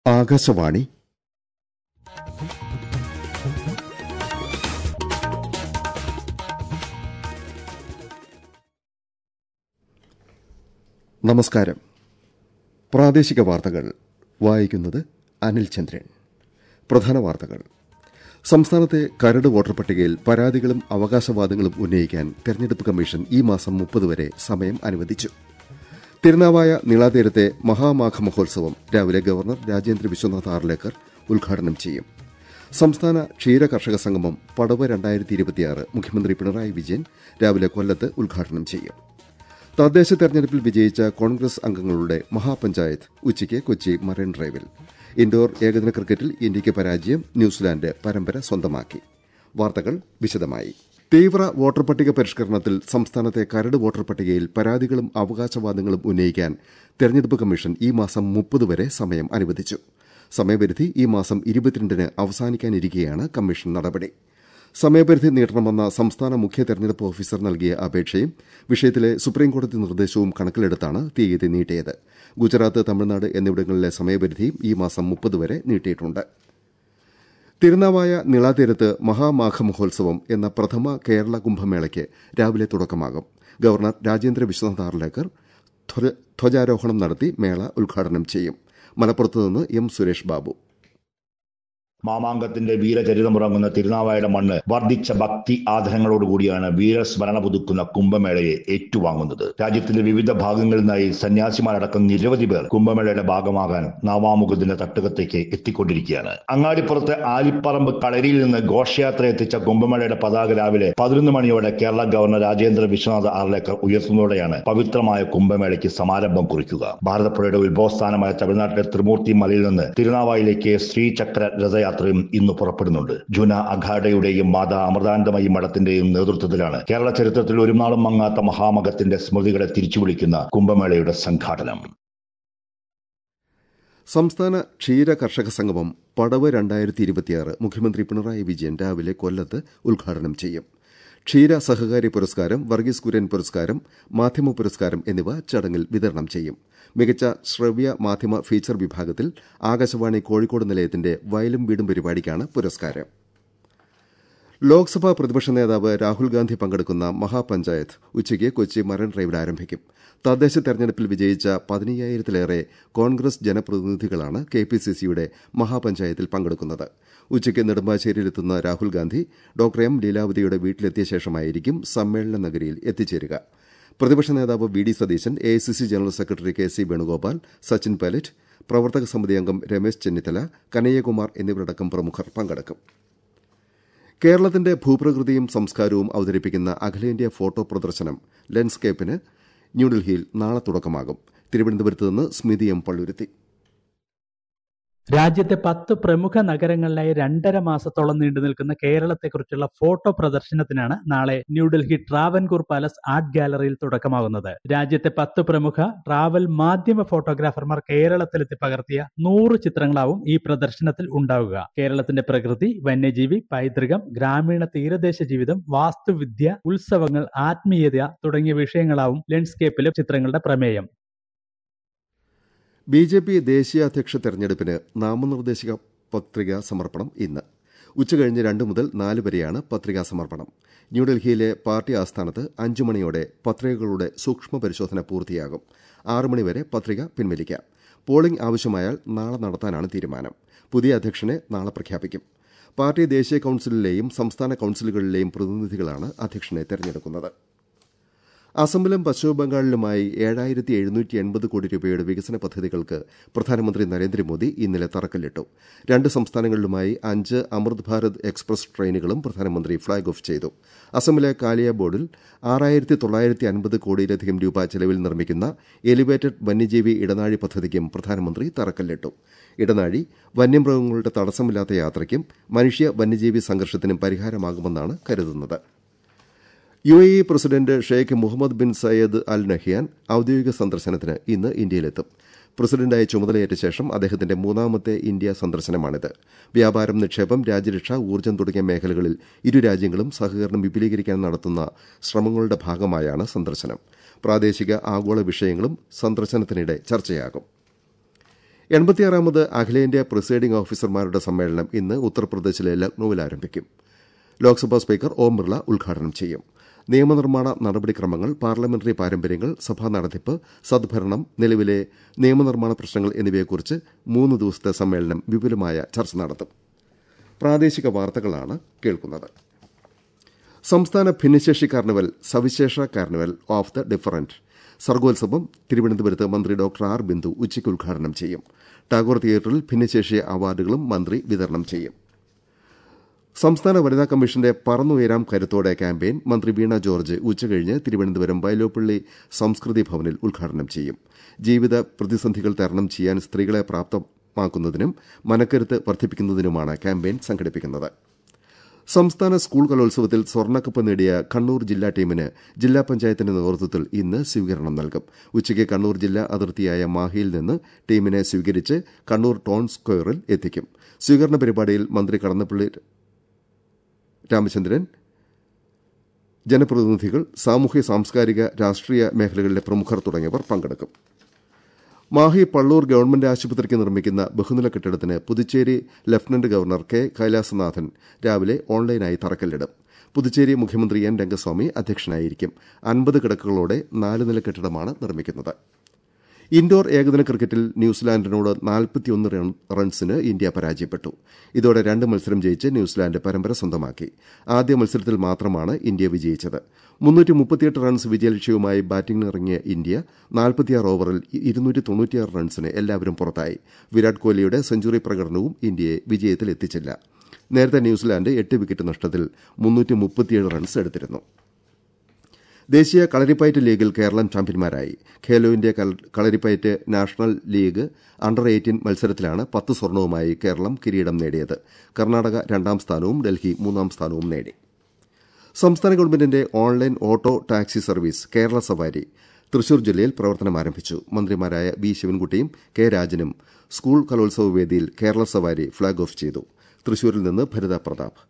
ആകാശവാണി നമസ്കാരം പ്രാദേശിക വാർത്തകൾ വായിക്കുന്നത് അനിൽ ചന്ദ്രൻ പ്രധാന വാർത്തകൾ സംസ്ഥാനത്തെ കരട് വോട്ടർ പട്ടികയിൽ പരാതികളും അവകാശവാദങ്ങളും ഉന്നയിക്കാൻ തെരഞ്ഞെടുപ്പ് കമ്മീഷൻ ഈ മാസം മുപ്പത് വരെ സമയം അനുവദിച്ചു തിരുനാവായ നീളാതീരത്തെ മഹാമാഘ മഹോത്സവം രാവിലെ ഗവർണർ രാജേന്ദ്ര വിശ്വനാഥ് ആർലേക്കർ ഉദ്ഘാടനം ചെയ്യും സംസ്ഥാന ക്ഷീര കർഷക സംഗമം പടവ് രണ്ടായിരത്തി ഇരുപത്തിയാറ് മുഖ്യമന്ത്രി പിണറായി വിജയൻ രാവിലെ കൊല്ലത്ത് ഉദ്ഘാടനം ചെയ്യും തദ്ദേശ തെരഞ്ഞെടുപ്പിൽ വിജയിച്ച കോൺഗ്രസ് അംഗങ്ങളുടെ മഹാപഞ്ചായത്ത് ഉച്ചയ്ക്ക് കൊച്ചി മറൈൻ ഡ്രൈവിൽ ഇൻഡോർ ഏകദിന ക്രിക്കറ്റിൽ ഇന്ത്യയ്ക്ക് പരാജയം ന്യൂസിലാന്റ് പരമ്പര സ്വന്തമാക്കി വാർത്തകൾ വിശദമായി തീവ്ര വോട്ടർ പട്ടിക പരിഷ്കരണത്തിൽ സംസ്ഥാനത്തെ കരട് വോട്ടർ പട്ടികയിൽ പരാതികളും അവകാശവാദങ്ങളും ഉന്നയിക്കാൻ തെരഞ്ഞെടുപ്പ് കമ്മീഷൻ ഈ മാസം മുപ്പത് വരെ സമയം അനുവദിച്ചു സമയപരിധി ഈ മാസം ഇരുപത്തിരണ്ടിന് അവസാനിക്കാനിരിക്കെയാണ് കമ്മീഷൻ നടപടി സമയപരിധി നീട്ടണമെന്ന സംസ്ഥാന മുഖ്യ തെരഞ്ഞെടുപ്പ് ഓഫീസർ നൽകിയ അപേക്ഷയും വിഷയത്തിലെ സുപ്രീംകോടതി നിർദ്ദേശവും കണക്കിലെടുത്താണ് തീയതി നീട്ടിയത് ഗുജറാത്ത് തമിഴ്നാട് എന്നിവിടങ്ങളിലെ സമയപരിധിയും ഈ മാസം മുപ്പത് വരെ നീട്ടിയിട്ടുണ്ട് തിരുനാവായ നിളാതീരത്ത് മഹാമാഘ മഹോത്സവം എന്ന പ്രഥമ കേരള കുംഭമേളയ്ക്ക് രാവിലെ തുടക്കമാകും ഗവർണർ രാജേന്ദ്ര വിശ്വനാഥ് ആർലേക്കർ ധ്വജാരോഹണം നടത്തി മേള ഉദ്ഘാടനം ചെയ്യും മലപ്പുറത്ത് നിന്ന് എം സുരേഷ് ബാബു മാമാങ്കത്തിന്റെ വീരചരിതമുറങ്ങുന്ന തിരുനാവായുടെ മണ്ണ് വർദ്ധിച്ച ഭക്തി ആദരങ്ങളോടുകൂടിയാണ് വീരസ്മരണ പുതുക്കുന്ന കുംഭമേളയെ ഏറ്റുവാങ്ങുന്നത് രാജ്യത്തിന്റെ വിവിധ ഭാഗങ്ങളിൽ നിന്നായി സന്യാസിമാരടക്കം നിരവധി പേർ കുംഭമേളയുടെ ഭാഗമാകാൻ നാവാമുഖത്തിന്റെ തട്ടുകത്തേക്ക് എത്തിക്കൊണ്ടിരിക്കുകയാണ് അങ്ങാടിപ്പുറത്തെ ആലിപ്പറമ്പ് കളരിയിൽ നിന്ന് ഘോഷയാത്ര എത്തിച്ച കുംഭമേളയുടെ പതാക രാവിലെ പതിനൊന്ന് മണിയോടെ കേരള ഗവർണർ രാജേന്ദ്ര വിശ്വനാഥ് ആർലേക്കർ ഉയർത്തുന്നതോടെയാണ് പവിത്രമായ കുംഭമേളയ്ക്ക് സമാരംഭം കുറിക്കുക ഭാരതപ്പുഴയുടെ ഉത്ഭവസ്ഥാനമായ തമിഴ്നാട്ടിലെ ത്രിമൂർത്തി മലയിൽ നിന്ന് തിരുനാവായിലേക്ക് ശ്രീചക്ര രഥയാത്ര യാത്രയും ഇന്ന് പുറപ്പെടുന്നുണ്ട് ജുന അഖാഡയുടെയും മാതാ അമൃതാനന്ദമയി മഠത്തിന്റെയും നേതൃത്വത്തിലാണ് കേരള ചരിത്രത്തിൽ ഒരു നാളും മങ്ങാത്ത മഹാമകത്തിന്റെ സ്മൃതികളെ തിരിച്ചു വിളിക്കുന്ന കുംഭമേളയുടെ സംഘാടനം സംസ്ഥാന ക്ഷീര കർഷക സംഗമം പടവ് രണ്ടായിരത്തി ഇരുപത്തിയാറ് മുഖ്യമന്ത്രി പിണറായി വിജയൻ രാവിലെ കൊല്ലത്ത് ഉദ്ഘാടനം ചെയ്യും ക്ഷീര സഹകാരി പുരസ്കാരം വർഗീസ് കുര്യൻ പുരസ്കാരം മാധ്യമ പുരസ്കാരം എന്നിവ ചടങ്ങിൽ വിതരണം ചെയ്യും മികച്ച ശ്രവ്യ മാധ്യമ ഫീച്ചർ വിഭാഗത്തിൽ ആകാശവാണി കോഴിക്കോട് നിലയത്തിന്റെ വയലും വീടും പരിപാടിക്കാണ് പുരസ്കാരം ലോക്സഭാ പ്രതിപക്ഷ നേതാവ് രാഹുൽ ഗാന്ധി പങ്കെടുക്കുന്ന മഹാപഞ്ചായത്ത് ഉച്ചയ്ക്ക് കൊച്ചി മറൈൻ ഡ്രൈവിൽ ആരംഭിക്കും തദ്ദേശ തെരഞ്ഞെടുപ്പിൽ വിജയിച്ച പതിനയ്യായിരത്തിലേറെ കോൺഗ്രസ് ജനപ്രതിനിധികളാണ് കെ പി സി സിയുടെ മഹാപഞ്ചായത്തിൽ പങ്കെടുക്കുന്നത് ഉച്ചയ്ക്ക് നെടുമ്പാശ്ശേരിയിലെത്തുന്ന രാഹുൽ ഗാന്ധി ഡോക്ടർ എം ലീലാവതിയുടെ വീട്ടിലെത്തിയ ശേഷമായിരിക്കും സമ്മേളന നഗരിയിൽ എത്തിച്ചേരുക പ്രതിപക്ഷ നേതാവ് V D Satheesan A I C C general secretary K C Venugopal Sachin Pilot പ്രവർത്തക സമിതി അംഗം രമേശ് ചെന്നിത്തല കനയ്യകുമാർ എന്നിവരടക്കം പ്രമുഖർ പങ്കെടുക്കും കേരളത്തിന്റെ ഭൂപ്രകൃതിയും സംസ്കാരവും അവതരിപ്പിക്കുന്ന അഖിലേന്ത്യാ ഫോട്ടോ പ്രദർശനം ലെൻഡ്സ്കേപ്പിന് ന്യൂഡൽഹിയിൽ നാളെ തുടക്കമാകും തിരുവനന്തപുരത്ത് നിന്ന് സ്മിതി എം പള്ളുരുത്തി രാജ്യത്തെ പത്ത് പ്രമുഖ നഗരങ്ങളിലായി രണ്ടര മാസത്തോളം നീണ്ടു നിൽക്കുന്ന കേരളത്തെക്കുറിച്ചുള്ള ഫോട്ടോ പ്രദർശനത്തിനാണ് നാളെ ന്യൂഡൽഹി ട്രാവൻകൂർ പാലസ് ആർട്ട് ഗാലറിയിൽ തുടക്കമാകുന്നത് രാജ്യത്തെ പത്ത് പ്രമുഖ ട്രാവൽ മാധ്യമ ഫോട്ടോഗ്രാഫർമാർ കേരളത്തിലെത്തി പകർത്തിയ നൂറ് ചിത്രങ്ങളാവും ഈ പ്രദർശനത്തിൽ ഉണ്ടാവുക കേരളത്തിന്റെ പ്രകൃതി വന്യജീവി പൈതൃകം ഗ്രാമീണ തീരദേശ ജീവിതം വാസ്തുവിദ്യ ഉത്സവങ്ങൾ ആത്മീയത തുടങ്ങിയ വിഷയങ്ങളാവും ലെൻഡ്സ്കേപ്പിലെ ചിത്രങ്ങളുടെ പ്രമേയം ബി ജെ പി ദേശീയ അധ്യക്ഷ തെരഞ്ഞെടുപ്പിന് നാമനിർദ്ദേശക പത്രികാ സമർപ്പണം ഇന്ന് ഉച്ചകഴിഞ്ഞ് രണ്ട് മുതൽ നാല് വരെയാണ് പത്രികാ സമർപ്പണം ന്യൂഡൽഹിയിലെ പാർട്ടി ആസ്ഥാനത്ത് അഞ്ചു മണിയോടെ പത്രികകളുടെ സൂക്ഷ്മ പരിശോധന പൂർത്തിയാകും ആറ് മണിവരെ പത്രിക പിൻവലിക്കാം പോളിംഗ് ആവശ്യമായാൽ നാളെ നടത്താനാണ് തീരുമാനം പുതിയ അധ്യക്ഷനെ നാളെ പ്രഖ്യാപിക്കും പാർട്ടി ദേശീയ കൌൺസിലിലെയും സംസ്ഥാന കൌൺസിലുകളിലെയും പ്രതിനിധികളാണ് അധ്യക്ഷനെ തെരഞ്ഞെടുക്കുന്നത് അസമിലും പശ്ചിമബംഗാളിലുമായി ഏഴായിരത്തി എഴുന്നൂറ്റി എൺപത് കോടി രൂപയുടെ വികസന പദ്ധതികൾക്ക് പ്രധാനമന്ത്രി നരേന്ദ്രമോദി ഇന്നലെ തറക്കല്ലിട്ടു രണ്ട് സംസ്ഥാനങ്ങളിലുമായി അഞ്ച് അമൃത് ഭാരത് എക്സ്പ്രസ് ട്രെയിനുകളും പ്രധാനമന്ത്രി ഫ്ളാഗ് ഓഫ് ചെയ്തു അസമിലെ കാലിയാബോർഡിൽ ആറായിരത്തി തൊള്ളായിരത്തി അൻപത് കോടിയിലധികം രൂപ ചെലവിൽ നിർമ്മിക്കുന്ന എലിവേറ്റഡ് വന്യജീവി ഇടനാഴി പദ്ധതിക്കും പ്രധാനമന്ത്രി തറക്കല്ലിട്ടു ഇടനാഴി വന്യമൃഗങ്ങളുടെ തടസ്സമില്ലാത്ത യാത്രയ്ക്കും മനുഷ്യ വന്യജീവി സംഘർഷത്തിനും പരിഹാരമാകുമെന്നാണ് കരുതുന്നത് U A E president Sheikh Mohammed bin Zayed Al Nahyan ഔദ്യോഗിക സന്ദർശനത്തിന് ഇന്ന് ഇന്ത്യയിലെത്തും പ്രസിഡന്റായി ചുമതലയേറ്റ ശേഷം അദ്ദേഹത്തിന്റെ മൂന്നാമത്തെ ഇന്ത്യ സന്ദർശനമാണിത് വ്യാപാരം നിക്ഷേപം രാജ്യരക്ഷ ഊർജ്ജം തുടങ്ങിയ മേഖലകളിൽ ഇരു രാജ്യങ്ങളും സഹകരണം വിപുലീകരിക്കാൻ നടത്തുന്ന ശ്രമങ്ങളുടെ ഭാഗമായാണ് സന്ദർശനം പ്രാദേശിക ആഗോള വിഷയങ്ങളും സന്ദർശനത്തിനിടെ ചർച്ചയാകും എൺപത്തിയാറാമത് അഖിലേന്ത്യാ പ്രിസൈഡിംഗ് ഓഫീസർമാരുടെ സമ്മേളനം ഇന്ന് ഉത്തർപ്രദേശിലെ ലക്നൌവിൽ ആരംഭിക്കും ലോക്സഭാ സ്പീക്കർ ഓം ബിർള ഉദ്ഘാടനം ചെയ്യും നിയമനിർമ്മാണ നടപടിക്രമങ്ങൾ പാർലമെന്ററി പാരമ്പര്യങ്ങൾ സഭാ നടത്തിപ്പ് സദ്ഭരണം നിലവിലെ നിയമനിർമ്മാണ പ്രശ്നങ്ങൾ എന്നിവയെക്കുറിച്ച് മൂന്ന് ദിവസത്തെ സമ്മേളനം വിപുലമായ ചർച്ച നടത്തും പ്രാദേശിക വാർത്തകളാണ് കേൾക്കുന്നത് സംസ്ഥാന ഭിന്നശേഷി കാർണിവൽ സവിശേഷ കാർണിവൽ ഓഫ് ദ ഡിഫറന്റ് സർഗോത്സവം തിരുവനന്തപുരത്ത് മന്ത്രി ഡോക്ടർ ആർ ബിന്ദു ഉച്ചയ്ക്ക് ഉദ്ഘാടനം ചെയ്യും ടാഗോർ തിയേറ്ററിൽ ഭിന്നശേഷി അവാർഡുകളും മന്ത്രി വിതരണം ചെയ്യും സംസ്ഥാന വനിതാ കമ്മീഷന്റെ പറന്നുയരാം കരുത്തോടെ ക്യാമ്പയിൻ മന്ത്രി വീണ ജോർജ് ഉച്ചകഴിഞ്ഞ് തിരുവനന്തപുരം വൈലോപ്പള്ളി സംസ്കൃതി ഭവനിൽ ഉദ്ഘാടനം ചെയ്യും ജീവിത പ്രതിസന്ധികൾ തരണം ചെയ്യാൻ സ്ത്രീകളെ പ്രാപ്തമാക്കുന്നതിനും മനക്കരുത്ത് വർദ്ധിപ്പിക്കുന്നതിനുമാണ് ക്യാമ്പയിൻ സംഘടിപ്പിക്കുന്നത് സംസ്ഥാന സ്കൂൾ കലോത്സവത്തിൽ സ്വർണ്ണക്കപ്പ് നേടിയ കണ്ണൂർ ജില്ലാ ടീമിന് ജില്ലാ പഞ്ചായത്തിന്റെ നേതൃത്വത്തിൽ ഇന്ന് സ്വീകരണം നൽകും ഉച്ചയ്ക്ക് കണ്ണൂർ ജില്ലാ അതിർത്തിയായ മാഹിയിൽ നിന്ന് ടീമിനെ സ്വീകരിച്ച് കണ്ണൂർ ടൗൺ സ്ക്വയറിൽ എത്തിക്കും സ്വീകരണ പരിപാടിയിൽ മന്ത്രി കടന്നപ്പള്ളി രാമചന്ദ്രൻ ജനപ്രതിനിധികൾ സാമൂഹ്യ സാംസ്കാരിക രാഷ്ട്രീയ മേഖലകളിലെ പ്രമുഖർ തുടങ്ങിയവർ പങ്കെടുക്കും മാഹി പള്ളൂർ ഗവൺമെന്റ് ആശുപത്രിക്ക് നിർമ്മിക്കുന്ന ബഹുനില കെട്ടിടത്തിന് Puducherry lieutenant governor K Kailasanathan രാവിലെ ഓൺലൈനായി തറക്കല്ലിടും പുതുച്ചേരി മുഖ്യമന്ത്രി എൻ രംഗസ്വാമി അധ്യക്ഷനായിരിക്കും അൻപത് കിടക്കുകളോടെ നാല് നില കെട്ടിടമാണ് നിർമ്മിക്കുന്നത് ഇൻഡോർ ഏകദിന ക്രിക്കറ്റിൽ ന്യൂസിലാൻഡിനോട് നാൽപ്പത്തിയൊന്ന് റൺസിന് ഇന്ത്യ പരാജയപ്പെട്ടു ഇതോടെ രണ്ട് മത്സരം ജയിച്ച് ന്യൂസിലാൻഡ് പരമ്പര സ്വന്തമാക്കി ആദ്യ മത്സരത്തിൽ മാത്രമാണ് ഇന്ത്യ വിജയിച്ചത് മുന്നൂറ്റി മുപ്പത്തിയെട്ട് റൺസ് വിജയലക്ഷ്യവുമായി ബാറ്റിംഗിനിറങ്ങിയ ഇന്ത്യ നാൽപ്പത്തിയാറ് ഓവറിൽ ഇരുന്നൂറ്റി തൊണ്ണൂറ്റിയാറ് റൺസിന് എല്ലാവരും പുറത്തായി വിരാട് കോഹ്ലിയുടെ സെഞ്ചുറി പ്രകടനവും ഇന്ത്യയെ വിജയത്തിലെത്തിച്ചില്ല നേരത്തെ ന്യൂസിലാൻഡ് എട്ട് വിക്കറ്റ് നഷ്ടത്തിൽ മുന്നൂറ്റി മുപ്പത്തിയേഴ് റൺസ് എടുത്തിരുന്നു ദേശീയ കളരിപ്പയറ്റ് ലീഗിൽ കേരളം ചാമ്പ്യന്മാരായി Khelo India kalaripayattu national league under eighteen മത്സരത്തിലാണ് പത്ത് സ്വർണവുമായി കേരളം കിരീടം നേടിയത് കർണാടക രണ്ടാം സ്ഥാനവും ഡൽഹി മൂന്നാം സ്ഥാനവും നേടി സംസ്ഥാന ഗവൺമെന്റിന്റെ online auto taxi service Kerala Savari Thrissur ജില്ലയിൽ പ്രവർത്തനം ആരംഭിച്ചു മന്ത്രിമാരായ ബി ശിവൻകുട്ടിയും കെ രാജനും സ്കൂൾ കലോത്സവ വേദിയിൽ കേരള സവാരി ഫ്ളാഗ് ഓഫ് ചെയ്തു തൃശൂരിൽ നിന്ന് ഭരിത പ്രതാപ്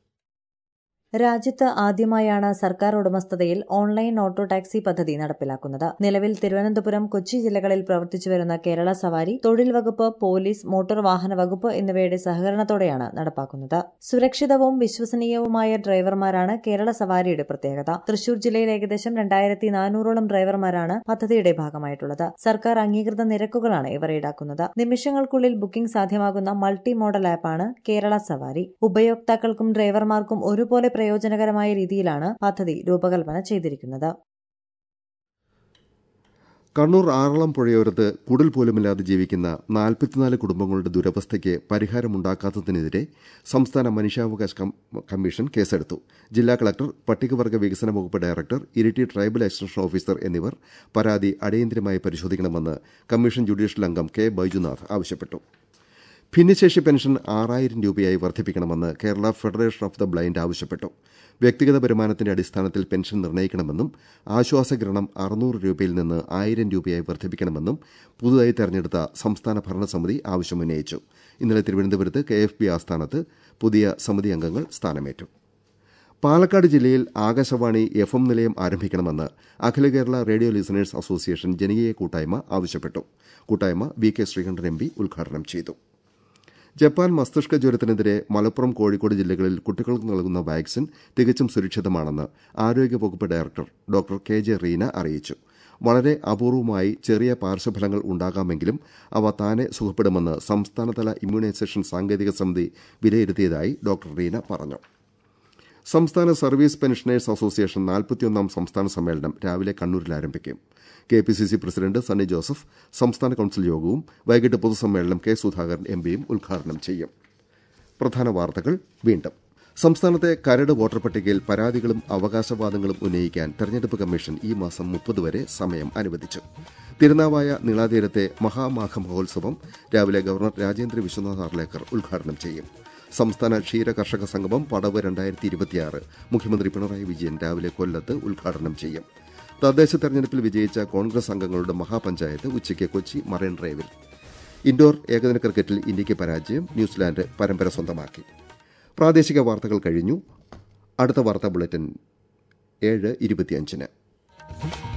രാജ്യത്ത് ആദ്യമായാണ് സർക്കാർ ഉടമസ്ഥതയിൽ ഓൺലൈൻ ഓട്ടോ ടാക്സി പദ്ധതി നടപ്പിലാക്കുന്നത് നിലവിൽ തിരുവനന്തപുരം കൊച്ചി ജില്ലകളിൽ പ്രവർത്തിച്ചുവരുന്ന കേരള സവാരി തൊഴിൽ വകുപ്പ് പോലീസ് മോട്ടോർ വാഹന വകുപ്പ് എന്നിവയുടെ സഹകരണത്തോടെയാണ് നടപ്പാക്കുന്നത് സുരക്ഷിതവും വിശ്വസനീയവുമായ ഡ്രൈവർമാരാണ് കേരള സവാരിയുടെ പ്രത്യേകത തൃശൂർ ജില്ലയിൽ ഏകദേശം രണ്ടായിരത്തി നാനൂറോളം ഡ്രൈവർമാരാണ് പദ്ധതിയുടെ ഭാഗമായിട്ടുള്ളത് സർക്കാർ അംഗീകൃത നിരക്കുകളാണ് ഇവർ ഈടാക്കുന്നത് നിമിഷങ്ങൾക്കുള്ളിൽ ബുക്കിംഗ് സാധ്യമാകുന്ന മൾട്ടി മോഡൽ ആപ്പാണ് കേരള സവാരി ഉപയോക്താക്കൾക്കും ഡ്രൈവർമാർക്കും ഒരുപോലെ പ്രയോജനകരമായ രീതിയിലാണ് പദ്ധതി രൂപകൽപ്പന ചെയ്തിരിക്കുന്നത് കണ്ണൂർ ആറളം പുഴയോരത്ത് കുടിൽ പോലുമില്ലാതെ ജീവിക്കുന്ന നാൽപ്പത്തിനാല് കുടുംബങ്ങളുടെ ദുരവസ്ഥയ്ക്ക് പരിഹാരമുണ്ടാക്കാത്തതിനെതിരെ സംസ്ഥാന മനുഷ്യാവകാശ കമ്മീഷൻ കേസെടുത്തു ജില്ലാ കളക്ടർ പട്ടികവർഗ വികസന വകുപ്പ് director Iritty tribal extension officer എന്നിവർ പരാതി അടിയന്തരമായി പരിശോധിക്കണമെന്ന് കമ്മീഷൻ ജുഡീഷ്യൽ അംഗം കെ ബൈജുനാഥ് ആവശ്യപ്പെട്ടു ഭിന്നശേഷി പെൻഷൻ ആറായിരം രൂപയായി വർദ്ധിപ്പിക്കണമെന്ന് Kerala federation of the blind ആവശ്യപ്പെട്ടു വ്യക്തിഗത വരുമാനത്തിന്റെ അടിസ്ഥാനത്തിൽ പെൻഷൻ നിർണ്ണയിക്കണമെന്നും ആശ്വാസകിരണം അറുന്നൂറ് രൂപയിൽ നിന്ന് ആയിരം രൂപയായി വർദ്ധിപ്പിക്കണമെന്നും പുതുതായി തെരഞ്ഞെടുത്ത സംസ്ഥാന ഭരണസമിതി ആവശ്യമുന്നയിച്ചു ഇന്നലെ തിരുവനന്തപുരത്ത് കെ എഫ് ബി ആസ്ഥാനത്ത് പുതിയ സമിതി അംഗങ്ങൾ സ്ഥാനമേറ്റു പാലക്കാട് ജില്ലയിൽ ആകാശവാണി എഫ് എം നിലയം ആരംഭിക്കണമെന്ന് Akhila Kerala radio listeners association ജനകീയ കൂട്ടായ്മ ആവശ്യപ്പെട്ടു കൂട്ടായ്മ V K Sreekandan M P ഉദ്ഘാടനം ചെയ്തു ജപ്പാൻ മസ്തിഷ്ക ജ്വരത്തിനെതിരെ മലപ്പുറം കോഴിക്കോട് ജില്ലകളിൽ കുട്ടികൾക്ക് നൽകുന്ന വാക്സിൻ തികച്ചും സുരക്ഷിതമാണെന്ന് ആരോഗ്യവകുപ്പ് director doctor K J Reena അറിയിച്ചു വളരെ അപൂർവമായി ചെറിയ പാർശ്വഫലങ്ങൾ ഉണ്ടാകാമെങ്കിലും അവ താനെ സുഖപ്പെടുമെന്ന് സംസ്ഥാനതല ഇമ്മ്യൂണൈസേഷൻ സാങ്കേതിക സമിതി വിലയിരുത്തിയതായി ഡോക്ടർ റീന പറഞ്ഞു സംസ്ഥാന സർവീസ് പെൻഷനേഴ്സ് അസോസിയേഷൻ നാൽപ്പത്തിയൊന്നാം സംസ്ഥാന സമ്മേളനം രാവിലെ കണ്ണൂരിൽ ആരംഭിക്കും K P C C president Sunny Joseph സംസ്ഥാന കൌൺസിൽ യോഗവും വൈകിട്ട് പൊതുസമ്മേളനം കെ സുധാകരൻ എം പിയും ഉദ്ഘാടനം ചെയ്യും പ്രധാന വാർത്തകൾ വീണ്ടും സംസ്ഥാനത്തെ കരട് വോട്ടർ പട്ടികയിൽ പരാതികളും അവകാശവാദങ്ങളും ഉന്നയിക്കാൻ തെരഞ്ഞെടുപ്പ് കമ്മീഷൻ ഈ മാസം മുപ്പത് വരെ സമയം അനുവദിച്ചു തിരുനാവായ നീളാതീരത്തെ മഹാമാഘ മഹോത്സവം രാവിലെ ഗവർണർ രാജേന്ദ്ര വിശ്വനാഥ് ആർലേക്കർ ഉദ്ഘാടനം ചെയ്യും സംസ്ഥാന ക്ഷീര കർഷക സംഗമം പടവ് രണ്ടായിരത്തി ഇരുപത്തിയാറ് മുഖ്യമന്ത്രി പിണറായി വിജയൻ രാവിലെ കൊല്ലത്ത് ഉദ്ഘാടനം ചെയ്യും തദ്ദേശ തെരഞ്ഞെടുപ്പിൽ വിജയിച്ച കോൺഗ്രസ് അംഗങ്ങളുടെ മഹാപഞ്ചായത്ത് ഉച്ചയ്ക്ക് കൊച്ചി മറൈൻ ഡ്രൈവിൽ ഇൻഡോർ ഏകദിന ക്രിക്കറ്റിൽ ഇന്ത്യയ്ക്ക് പരാജയം ന്യൂസിലാൻഡ് പരമ്പര സ്വന്തമാക്കി പ്രാദേശിക വാർത്തകൾ കഴിഞ്ഞു അടുത്ത വാർത്താ ബുള്ളറ്റിൻ ഏഴ് ഇരുപത്തിയഞ്ചിന്